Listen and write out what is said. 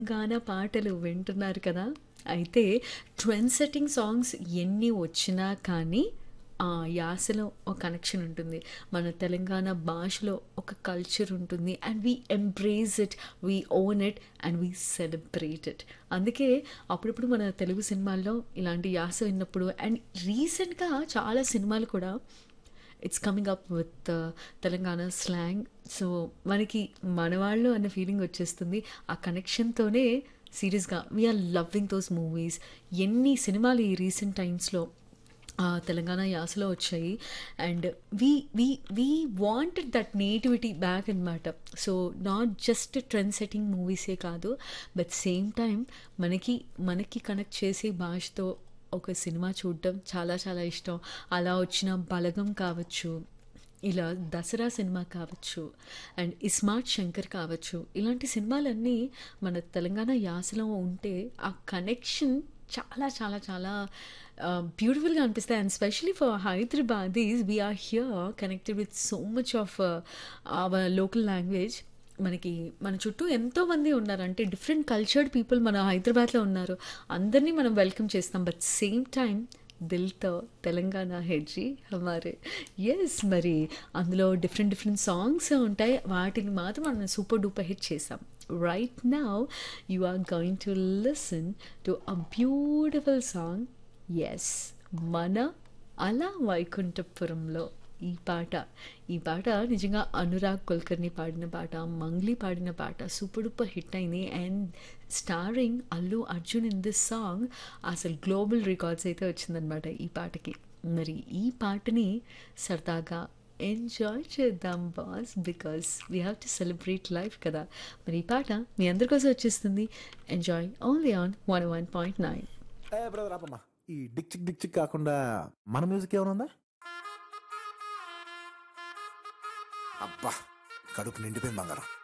గాన పాటలు వింటున్నారు కదా! అయితే ట్రెండ్ సెట్టింగ్ సాంగ్స్ ఎన్ని వచ్చినా కానీ ఆ యాసలో ఒక కనెక్షన్ ఉంటుంది. మన తెలంగాణ భాషలో ఒక కల్చర్ ఉంటుంది. And we embrace it, we own it and we celebrate it. అందుకే అప్పుడప్పుడు మన తెలుగు సినిమాల్లో ఇలాంటి యాస విన్నప్పుడు అండ్ రీసెంట్‌గా చాలా సినిమాలు కూడా it's coming up with Telangana slang. So, మనకి మనవాళ్ళు అన్న ఫీలింగ్ వచ్చేస్తుంది. ఆ కనెక్షన్‌తోనే సీరియస్‌గా we are loving those movies. ఎన్ని సినిమాలు ఈ రీసెంట్ టైమ్స్‌లో ఆహ్, తెలంగాణ యాసలో వచ్చాయి. And we we we wanted that nativity back అనమాట. So, not just trend setting మూవీసే కాదు. బట్ సేమ్ టైమ్ మనకి మనకి కనెక్ట్ చేసే భాషతో ఒక సినిమా చూడడం చాలా చాలా ఇష్టం. అలా వచ్చిన 'బలగం' కావచ్చు, ఇలా 'దసరా' సినిమా కావచ్చు, అండ్ 'ఇస్మార్ట్ శంకర్' కావచ్చు. ఇలాంటి సినిమాలన్నీ మన తెలంగాణ యాసలో ఉంటే ఆ కనెక్షన్ చాలా చాలా చాలా ఆహ్, బ్యూటిఫుల్‌గా అనిపిస్తాయి. And specially for Hyderabadis we are here connected with so much of our local language. మనకి మన చుట్టూ ఎంతోమంది ఉన్నారు. అంటే డిఫరెంట్ కల్చర్డ్ పీపుల్ మన హైదరాబాద్‌లో ఉన్నారు. అందరిని మనం వెల్కమ్ చేస్తాం. బట్ సేమ్ టైమ్ దిల్‌తో తెలంగాణ హై జీ హమారే. యెస్ మరి అందులో డిఫరెంట్ డిఫరెంట్ సాంగ్స్ ఉంటాయి. వాటిని మాత్రం మనం సూపర్ డూపర్ హిట్ చేసాం. Right now you are going to listen to a beautiful song. Yes మన 'అల వైకుంఠపురంలో' ఈ పాట. ఈ పాట నిజంగా అనురాగ్ కుల్కర్ణి పాడిన పాట, మంగ్లీ పాడిన పాట. సూపర్ డూపర్ హిట్ అయింది. And starring Allu Arjun in this song అసలు గ్లోబల్ రికార్డ్స్ అయితే వచ్చిందనమాట ఈ పాటకి. మరి ఈ పాటని సరదాగా ఎంజాయ్ చేద్దాం boss. Because we have to celebrate life కదా! మరి ఈ పాట మీ అందరి కోసం వచ్చేస్తుంది. ఎంజాయ్ ఓన్లీ ఆన్ 101.9 ఏ బ్రదర్ ఆపమ్మా ఈ డిక్ చిక్ డిక్ చిక్ కాకుండా మన మ్యూజిక్ ఏమైనా ఉందా అబ్బా కడుపు నిండిపోయింది బంగారం